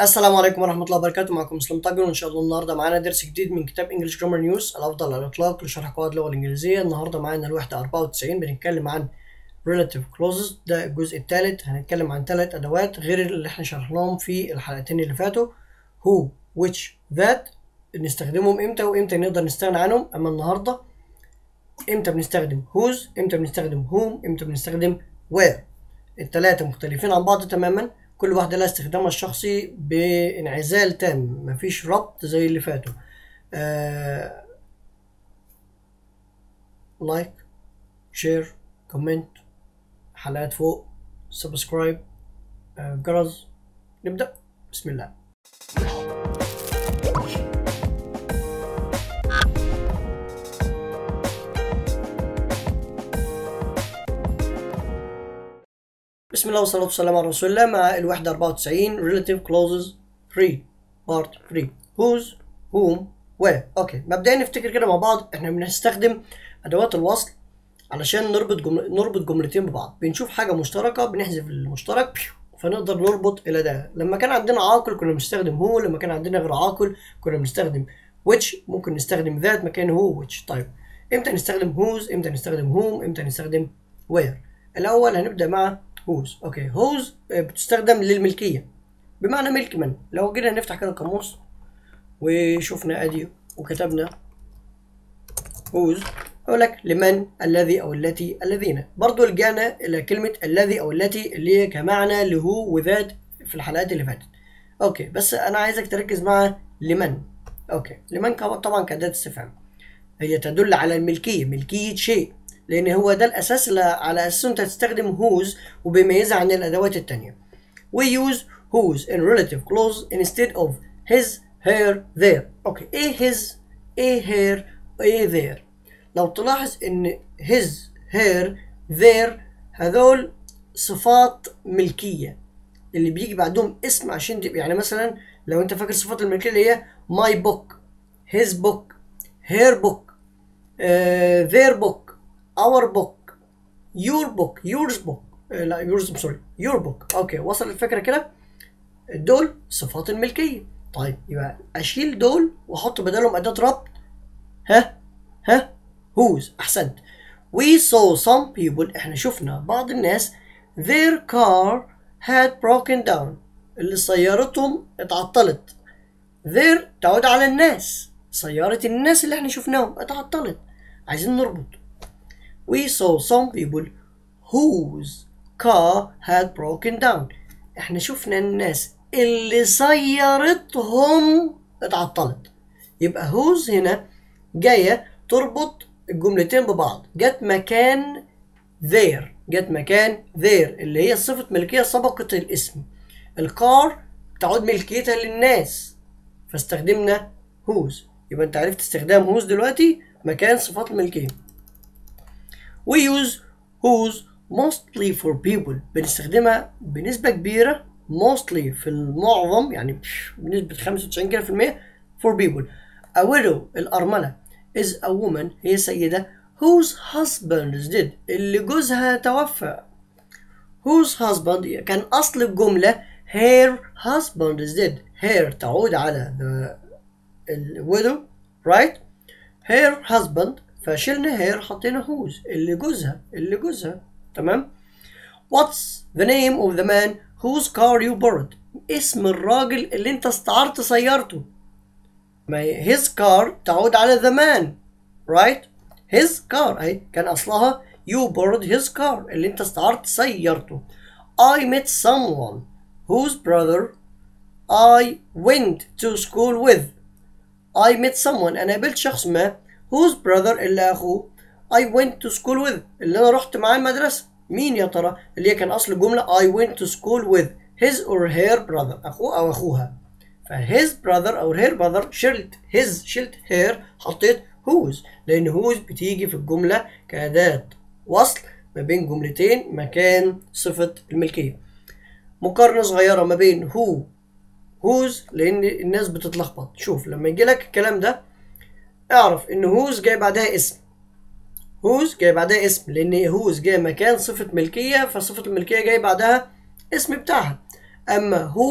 السلام عليكم ورحمة الله وبركاته معكم مسلم طاجن وإن شاء الله النهاردة معانا درس جديد من كتاب انجلش جرامر نيوز الأفضل على الإطلاق لشرح قواعد اللغة الإنجليزية النهاردة معانا الوحدة 94 بنتكلم عن relative clauses ده الجزء الثالث هنتكلم عن ثلاث أدوات غير اللي احنا شرحناهم في الحلقتين اللي فاتوا who which that نستخدمهم امتى وامتى نقدر نستغنى عنهم أما النهاردة امتى بنستخدم whose امتى بنستخدم whom امتى بنستخدم where التلاتة مختلفين عن بعض تماما كل واحدة لها استخدامها الشخصي بانعزال تام مفيش ربط زي اللي فاتوا آه... لايك شير كومنت حلقات فوق سبسكرايب آه... جرس نبدأ بسم الله بسم الله والصلاة والسلام على رسول الله مع الوحدة 94 relative clauses 3 part 3 whose whom where اوكي مبدئيا نفتكر كده مع بعض احنا بنستخدم ادوات الوصل علشان نربط جمل... نربط جملتين ببعض بنشوف حاجة مشتركة بنحذف المشترك فنقدر نربط الى ده لما كان عندنا عاقل كنا بنستخدم هو لما كان عندنا غير عاقل كنا بنستخدم which ممكن نستخدم ذات مكان هو which طيب امتى نستخدم whose امتى نستخدم whom امتى نستخدم where الاول هنبدأ مع هوز اوكي هوز بتستخدم للملكيه بمعنى ملك من لو جينا نفتح كده القاموس وشفنا ادي وكتبنا هوز اقول لك لمن الذي او التي الذين برضو رجعنا الى كلمه الذي او التي اللي هي كمعنى لهو وذات في الحلقات اللي فاتت اوكي بس انا عايزك تركز مع لمن اوكي لمن طبعا كاداه استفهام هي تدل على الملكيه ملكيه شيء لان هو ده الاساس اللي على اساسه انت هتستخدم whose وبيميزها عن الادوات التانية we use whose in relative clause instead of his her their اوكي ايه his ايه her ايه their لو تلاحظ ان his her their هذول صفات ملكية اللي بيجي بعدهم اسم عشان تبقى يعني مثلا لو انت فاكر صفات الملكية اللي هي my book his book her book uh, their book our book your book yours book آه لا yours I'm sorry your book اوكي وصل الفكره كده دول صفات الملكيه طيب يبقى اشيل دول واحط بدلهم اداه ربط ها ها whose احسنت we saw some people احنا شفنا بعض الناس their car had broken down اللي سيارتهم اتعطلت their تعود على الناس سيارة الناس اللي احنا شفناهم اتعطلت عايزين نربط we saw some people whose car had broken down احنا شفنا الناس اللي سيارتهم اتعطلت يبقى whose هنا جاية تربط الجملتين ببعض جت مكان their جت مكان their اللي هي صفة ملكية سبقت الاسم الكار تعود ملكيتها للناس فاستخدمنا whose يبقى انت عرفت استخدام whose دلوقتي مكان صفات الملكية we use whose mostly for people بنستخدمها بنسبة كبيرة mostly في المعظم يعني بنسبة 95 كده في المية for people a widow الأرملة is a woman هي سيدة whose husband is dead اللي جوزها توفى whose husband كان أصل الجملة her husband is dead her تعود على the widow right her husband فشلنا هير حطينا هوز اللي جوزها اللي جوزها تمام What's the name of the man whose car you borrowed اسم الراجل اللي انت استعرت سيارته ما هي his car تعود على the man right his car اهي كان اصلها you borrowed his car اللي انت استعرت سيارته I met someone whose brother I went to school with I met someone انا قابلت شخص ما whose brother اللي اخوه I went to school with اللي انا رحت معاه المدرسة مين يا ترى اللي هي كان اصل الجملة I went to school with his or her brother اخوه او اخوها ف his brother او her brother شلت his شلت her حطيت whose لان whose بتيجي في الجملة كأداة وصل ما بين جملتين مكان صفة الملكية مقارنة صغيرة ما بين who whose لان الناس بتتلخبط شوف لما يجي لك الكلام ده اعرف ان هوز جاي بعدها اسم هوز جاي بعدها اسم لان هوز جاي مكان صفة ملكية فصفة الملكية جاي بعدها اسم بتاعها اما هو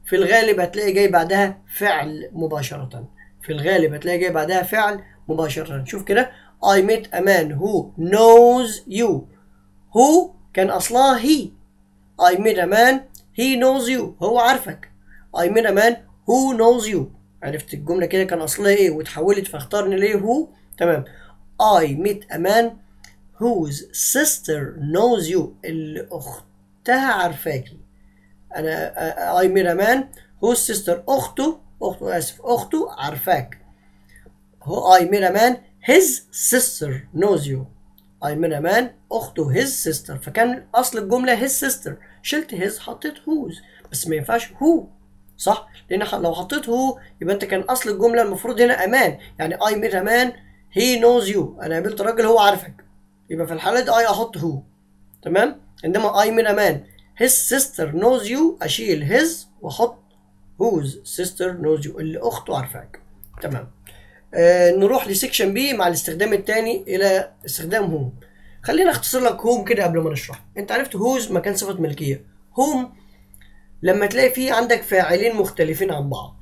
في الغالب هتلاقي جاي بعدها فعل مباشرة في الغالب هتلاقي جاي بعدها فعل مباشرة شوف كده I met a man who knows you who كان أصلها he I met a man he knows you هو عارفك I met a man who knows you عرفت الجملة كده كان أصلها إيه وتحولت فاختارني ليه هو تمام I met a man whose sister knows you اللي أختها عارفاكي أنا I met a man whose sister أخته أخته آسف أخته عارفاك هو I met a man his sister knows you I met a man أخته his sister فكان أصل الجملة his sister شلت his حطيت whose بس ما ينفعش who صح؟ لأن لو حطيت هو يبقى أنت كان أصل الجملة المفروض هنا أمان يعني I met a man he knows you أنا قابلت راجل هو عارفك يبقى في الحالة دي I أحط هو تمام؟ إنما I met a man his sister knows you أشيل his وأحط whose sister knows you اللي أخته عارفاك تمام آه نروح لسكشن بي مع الاستخدام الثاني إلى استخدام هوم خلينا اختصر لك هوم كده قبل ما نشرح انت عرفت هوز مكان صفة ملكية هوم لما تلاقي فيه عندك فاعلين مختلفين عن بعض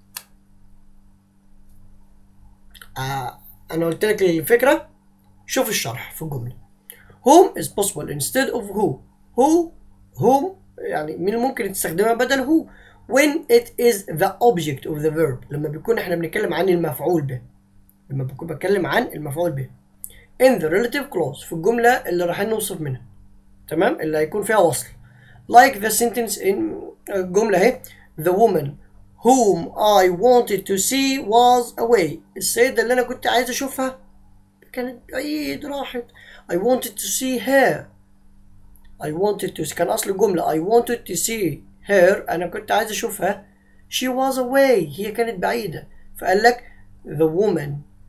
آه انا قلت لك الفكرة شوف الشرح في الجملة whom is possible instead of who who whom يعني مين ممكن تستخدمها بدل who when it is the object of the verb لما بيكون احنا بنتكلم عن المفعول به لما بكون بتكلم عن المفعول به in the relative clause في الجملة اللي رايحين نوصف منها تمام اللي هيكون فيها وصل like the sentence in الجملة اهي the woman whom I wanted to see was away السيدة اللي أنا كنت عايز أشوفها كانت بعيد راحت I wanted to see her I wanted to كان أصل الجملة I wanted to see her أنا كنت عايز أشوفها she was away هي كانت بعيدة فقال لك the woman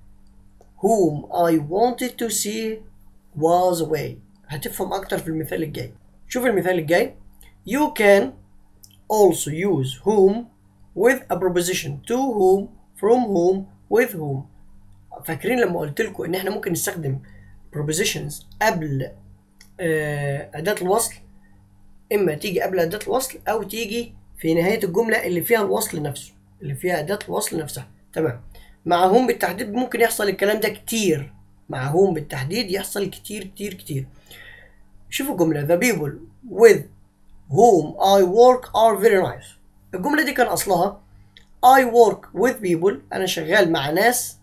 whom I wanted to see was away هتفهم أكتر في المثال الجاي شوف المثال الجاي you can also use whom with a preposition to whom from whom with whom فاكرين لما قلت لكم ان احنا ممكن نستخدم prepositions قبل آه، أداة الوصل إما تيجي قبل أداة الوصل أو تيجي في نهاية الجملة اللي فيها الوصل نفسه اللي فيها أداة الوصل نفسها تمام مع هم بالتحديد ممكن يحصل الكلام ده كتير مع هم بالتحديد يحصل كتير كتير كتير شوفوا الجملة the people with whom I work are very nice الجملة دي كان أصلها I work with people أنا شغال مع ناس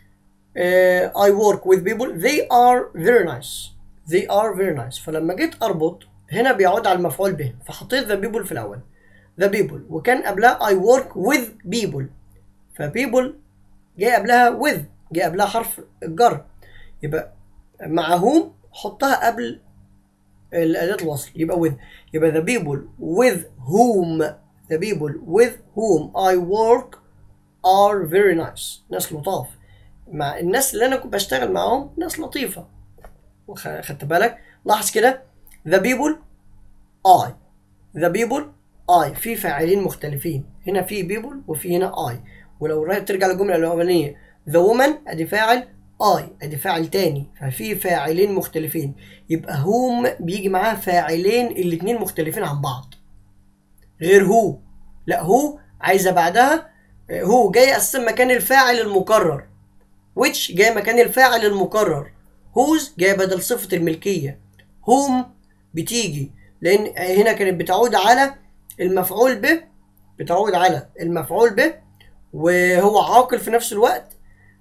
uh, I work with people they are very nice they are very nice فلما جيت أربط هنا بيعود على المفعول به فحطيت the people في الأول the people وكان قبلها I work with people فبيبل جاي قبلها with جاي قبلها حرف الجر يبقى مع whom حطها قبل الأداة الوصل يبقى with يبقى the people with whom the people with whom I work are very nice ناس لطاف مع الناس اللي أنا كنت بشتغل معاهم ناس لطيفة وخ- خدت بالك لاحظ كده the people I the people I في فاعلين مختلفين هنا في people وفي هنا I ولو رايح ترجع للجملة الأولانية the woman أدي فاعل I أدي فاعل تاني ففي فاعلين مختلفين يبقى هم بيجي معاه فاعلين الاتنين مختلفين عن بعض غير هو لا هو عايزة بعدها هو جاي أساسا مكان الفاعل المكرر which جاي مكان الفاعل المكرر whose جاي بدل صفة الملكية whom بتيجي لأن هنا كانت بتعود على المفعول به بتعود على المفعول به وهو عاقل في نفس الوقت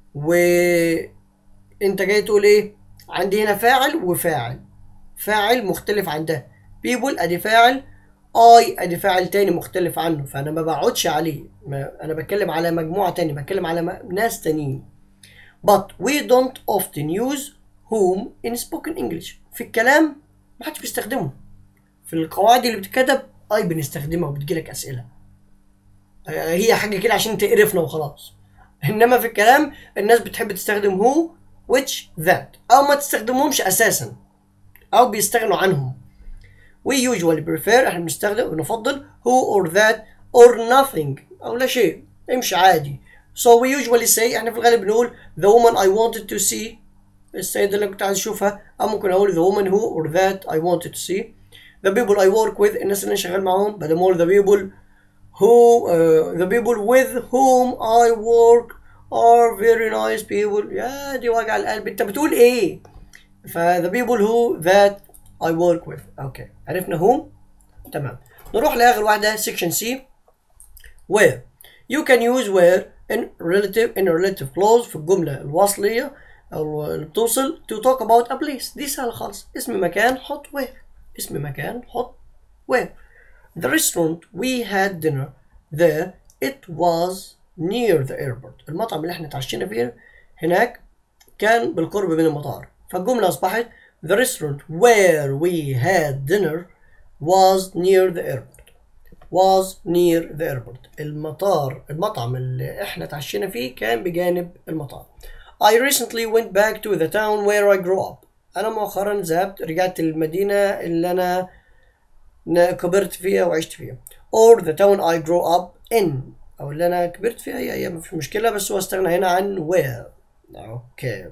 وانت جاي تقول ايه عندي هنا فاعل وفاعل فاعل مختلف عن ده people ادي فاعل اي ادي فاعل تاني مختلف عنه فانا ما بقعدش عليه ما انا بتكلم على مجموعة تانية بتكلم على م- ناس تانيين but we don't often use whom in spoken English في الكلام ما حدش بيستخدمه في القواعد اللي بتتكتب اي بنستخدمها وبتجيلك اسئله آه، هي حاجه كده عشان تقرفنا وخلاص انما في الكلام الناس بتحب تستخدم هو which that او ما تستخدمهمش اساسا او بيستغنوا عنهم we usually prefer احنا بنستخدم ونفضل who or that or nothing او لا شيء امشي عادي so we usually say احنا في الغالب بنقول the woman I wanted to see السيدة اللي كنت عايز اشوفها او ممكن اقول the woman who or that I wanted to see the people I work with الناس اللي انا شغال معاهم بدل ما اقول the people who uh, the people with whom I work are very nice people يا دي وجع القلب انت بتقول ايه ف the people who that I work with اوكي عرفنا whom تمام نروح لاخر واحده section C where you can use where in relative in a relative clause في الجمله الوصليه او اللي بتوصل to talk about a place دي سهله خالص اسم مكان حط where اسم مكان حط where the restaurant we had dinner there it was near the airport المطعم اللي احنا اتعشينا فيه هناك كان بالقرب من المطار فالجملة أصبحت the restaurant where we had dinner was near the airport was near the airport المطار المطعم اللي احنا اتعشينا فيه كان بجانب المطار I recently went back to the town where I grew up أنا مؤخرا ذهبت رجعت المدينة اللي أنا كبرت فيها وعشت فيها or the town I grew up in او اللي انا كبرت فيها هي هي مفيش مشكله بس هو استغنى هنا عن where اوكي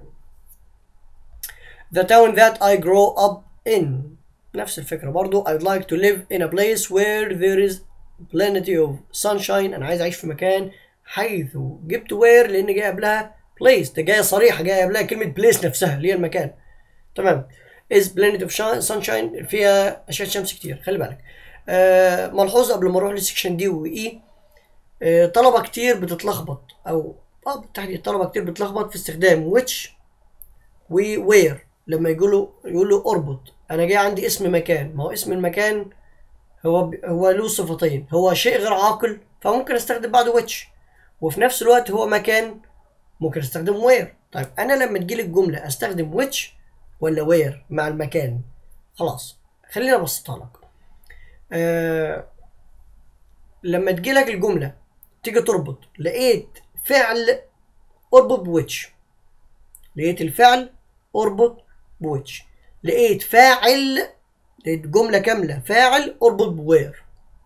the town that I grew up in نفس الفكره برضو I'd like to live in a place where there is plenty of sunshine انا عايز اعيش في مكان حيث جبت where لان جاي قبلها place ده جايه صريحه جايه قبلها كلمه place نفسها اللي هي المكان تمام is plenty of sunshine فيها اشعه شمس كتير خلي بالك آه ملحوظه قبل ما اروح للسكشن دي واي آه طلبه كتير بتتلخبط او اه بالتحديد طلبه كتير بتتلخبط في استخدام which و where لما يقولوا يقولوا اربط انا جاي عندي اسم مكان ما هو اسم المكان هو هو له صفتين هو شيء غير عاقل فممكن استخدم بعده which وفي نفس الوقت هو مكان ممكن استخدم where طيب انا لما تجيلي الجمله استخدم which ولا where مع المكان خلاص خلينا ابسطها لك آه لما تجيلك الجمله تيجي تربط لقيت فعل اربط بويتش لقيت الفعل اربط بويتش لقيت فاعل لقيت جمله كامله فاعل اربط بوير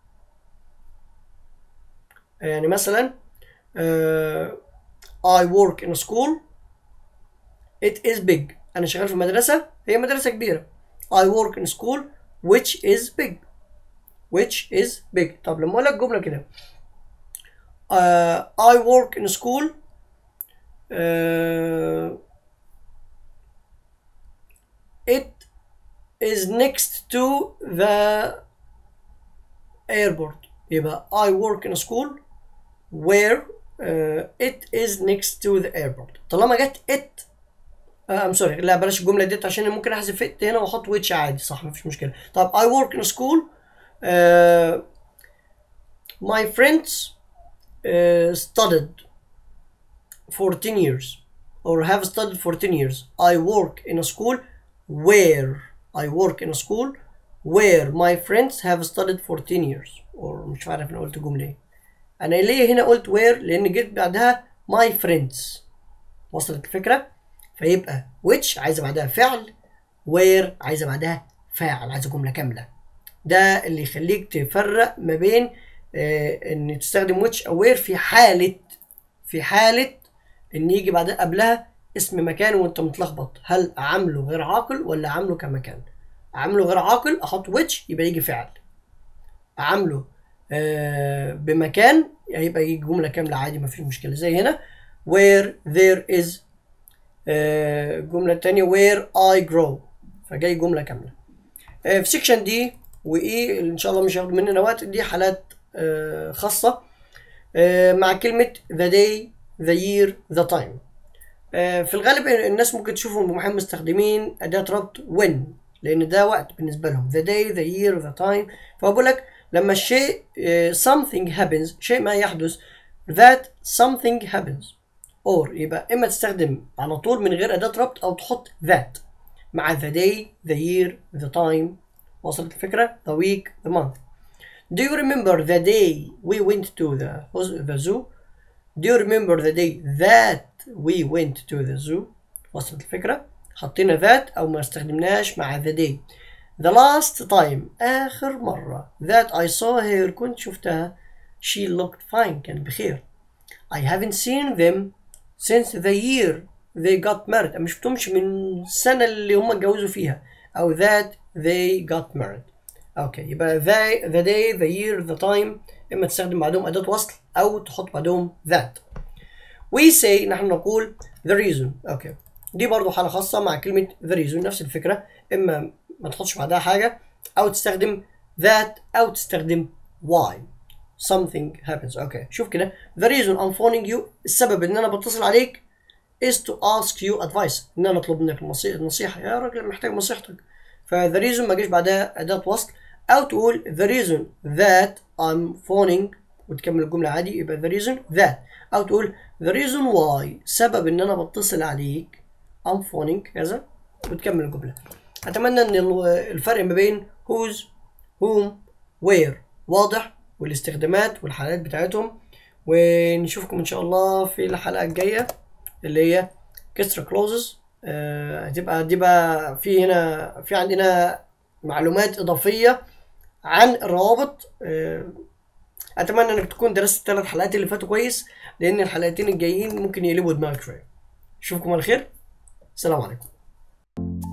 يعني مثلا آه I work in a school it is big انا شغال في مدرسه هي مدرسه كبيره I work in a school which is big which is big طب لما اقول لك جمله كده uh, I work in a school uh, it is next to the airport يبقى I work in a school where uh, it is next to the airport طالما جت it ام uh, سوري لا بلاش الجمله ديت عشان ممكن احذف it هنا واحط which عادي صح مفيش مشكله طب I work in a school uh, my friends uh, studied for 10 years or have studied for 10 years I work in a school where I work in a school where my friends have studied for 10 years or مش عارف انا قلت جمله ايه انا ليه هنا قلت where لان جيت بعدها my friends وصلت الفكره فيبقى which عايزه بعدها فعل where عايزه بعدها فاعل عايزه جمله كامله ده اللي يخليك تفرق ما بين آه ان تستخدم which او where في حاله في حاله ان يجي بعدها قبلها اسم مكان وانت متلخبط هل اعامله غير عاقل ولا اعامله كمكان اعامله غير عاقل احط which يبقى يجي فعل اعامله آه بمكان هيبقى يجي جمله كامله عادي مفيش مشكله زي هنا where there is آه الجمله الثانيه where I grow فجاي جمله كامله آه في سيكشن دي وايه ان شاء الله مش هياخد مننا وقت دي حالات آه خاصه آه مع كلمه the day the year the time آه في الغالب الناس ممكن تشوفهم محمد مستخدمين اداه ربط when لان ده وقت بالنسبه لهم the day the year the time فبقول لك لما الشيء uh, something happens شيء ما يحدث that something happens or يبقى اما تستخدم على طول من غير اداه ربط او تحط that مع the day the year the time وصلت الفكره the week the month do you remember the day we went to the the zoo do you remember the day that we went to the zoo وصلت الفكره حطينا that او ما استخدمناش مع the day The last time آخر مرة that I saw her كنت شفتها she looked fine كانت بخير I haven't seen them since the year they got married أنا شفتهمش من السنة اللي هم اتجوزوا فيها أو that they got married أوكي يبقى they, the day the year the time اما تستخدم بعدهم اداه وصل او تحط بعدهم that we say نحن نقول the reason اوكي دي برضو حاله خاصه مع كلمه the reason نفس الفكره اما ما تحطش بعدها حاجه او تستخدم that او تستخدم why something happens اوكي شوف كده the reason I'm phoning you السبب ان انا بتصل عليك is to ask you advice ان انا اطلب منك المصي- النصيحه يا راجل محتاج نصيحتك ف the reason ما جاش بعدها اداه وصل او تقول the reason that I'm phoning وتكمل الجمله عادي يبقى the reason that او تقول the reason why سبب ان انا بتصل عليك I'm phoning كذا وتكمل الجمله اتمنى ان ال- الفرق ما بين whose whom where واضح والاستخدامات والحالات بتاعتهم ونشوفكم ان شاء الله في الحلقه الجايه اللي هي كسر كلوزز هتبقى دي بقى في هنا في عندنا معلومات اضافيه عن الروابط آه، اتمنى انك تكون درست الثلاث حلقات اللي فاتوا كويس لان الحلقتين الجايين ممكن يقلبوا دماغك شويه اشوفكم على خير السلام عليكم